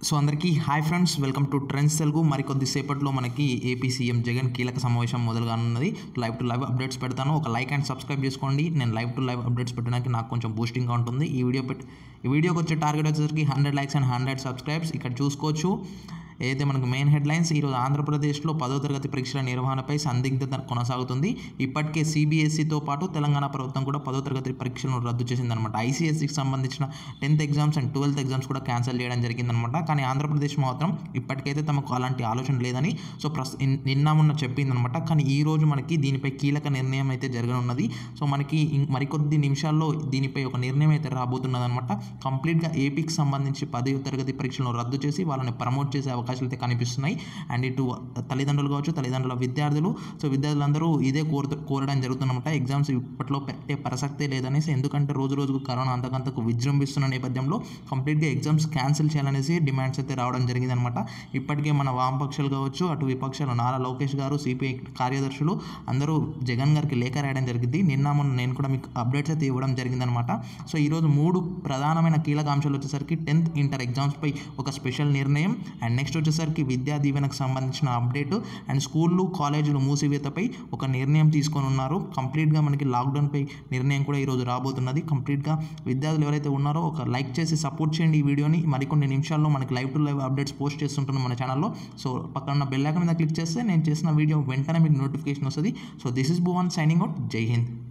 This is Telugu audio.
సో అందరికీ hi friends welcome to trends Telugu మరికొద్ది సేపట్లో మనకి ఏపీ సీఎం జగన్ కీలక సమావేశం మొదలుగానున్నది లైవ్ టు లైవ్ అప్డేట్స్ పెడతాను ఒక లైక్ అండ్ సబ్స్క్రైబ్ చేసుకోండి నేను లైవ్ టు లైవ్ అప్డేట్స్ పెట్టడానికి నాకు కొంచెం బూస్టింగ్గా ఉంటుంది ఈ వీడియో పెట్టి ఈ వీడియోకి వచ్చే టార్గెట్ వచ్చేసరికి hundred likes and hundred subscribes ఇక్కడ చూసుకోవచ్చు ఏదైతే మనకు మెయిన్ హెడ్లైన్స్ ఈరోజు ఆంధ్రప్రదేశ్లో పదో తరగతి పరీక్షల నిర్వహణపై సందిగ్ధత కొనసాగుతుంది ఇప్పటికే సిబిఎస్ఈతో పాటు తెలంగాణ ప్రభుత్వం కూడా పదో తరగతి పరీక్షలను రద్దు చేసిందనమాట ఐసీఎస్సికి సంబంధించిన tenth exams and twelfth exams కూడా క్యాన్సిల్ చేయడం జరిగిందనమాట కానీ ఆంధ్రప్రదేశ్ మాత్రం ఇప్పటికైతే తమకు అలాంటి ఆలోచన లేదని సో ప్రస్ ఇన్- నిన్న మొన్న చెప్పిందనమాట కానీ ఈ రోజు మనకి దీనిపై కీలక నిర్ణయం అయితే జరగనున్నది సో మనకి ఇం- మరికొద్ది నిమిషాల్లో దీనిపై ఒక నిర్ణయం అయితే రాబోతున్నది అనమాట కంప్లీట్గా ఏపీకి సంబంధించి పదవ తరగతి పరీక్షలను రద్దు చేసి వాళ్ళని ప్రమోట్ చేసే అవకాశాలు అయితే కనిపిస్తున్నాయి అండ్ ఇటు తల్లిదండ్రులు కావచ్చు తల్లిదండ్రుల విద్యార్థులు సో విద్యార్థులందరూ ఇదే కోరు కోరడం జరుగుతుందన్నమాట ఎగ్జామ్స్ ఇప్పట్లో పెట్టే ప్రసక్తే లేదనేసి ఎందుకంటే రోజు రోజుకు కరోనా అంతకంతకు విజృంభిస్తున్న నేపథ్యంలో కంప్లీట్గా ఎగ్జామ్స్ క్యాన్సిల్ చేయాలనేసి డిమాండ్స్ అయితే రావడం జరిగిందనమాట ఇప్పటికే మన వామపక్షాలు కావచ్చు అటు విపక్షాలు నారా లోకేష్ గారు సిపిఐ కార్యదర్శులు అందరూ జగన్ గారికి లేఖ రాయడం జరిగింది నిన్న మొన్న నేను కూడా మీకు అప్డేట్స్ అయితే ఇవ్వడం జరిగిందనమాట సో ఈరోజు మూడు ప్రధానమైన కీలక అంశాలు వచ్చేసరికి టెన్త్ ఇంటర్ ఎగ్జామ్స్పై ఒక స్పెషల్ నిర్ణయం అండ్ నెక్స్ట్ వచ్చేసరికి విద్యా దీవెనకు సంబంధించిన అప్డేట్ అండ్ స్కూళ్ళు కాలేజీలు మూసివేతపై ఒక నిర్ణయం తీసుకొని ఉన్నారు కంప్లీట్గా మనకి లాక్డౌన్పై నిర్ణయం కూడా ఈరోజు రాబోతున్నది కంప్లీట్గా విద్యార్థులు ఎవరైతే ఉన్నారో ఒక లైక్ చేసి సపోర్ట్ చేయండి ఈ వీడియోని మరికొన్ని నిమిషాల్లో మనకి live to live updates post చేస్తుంటున్నాం మన ఛానల్లో సో పక్కన ఉన్న బెల్ ఐకాన్ మీద క్లిక్ చేస్తే నేను చేసిన వీడియో వెంటనే మీకు నోటిఫికేషన్ వస్తుంది so this is Bhuvan signing out జై హింద్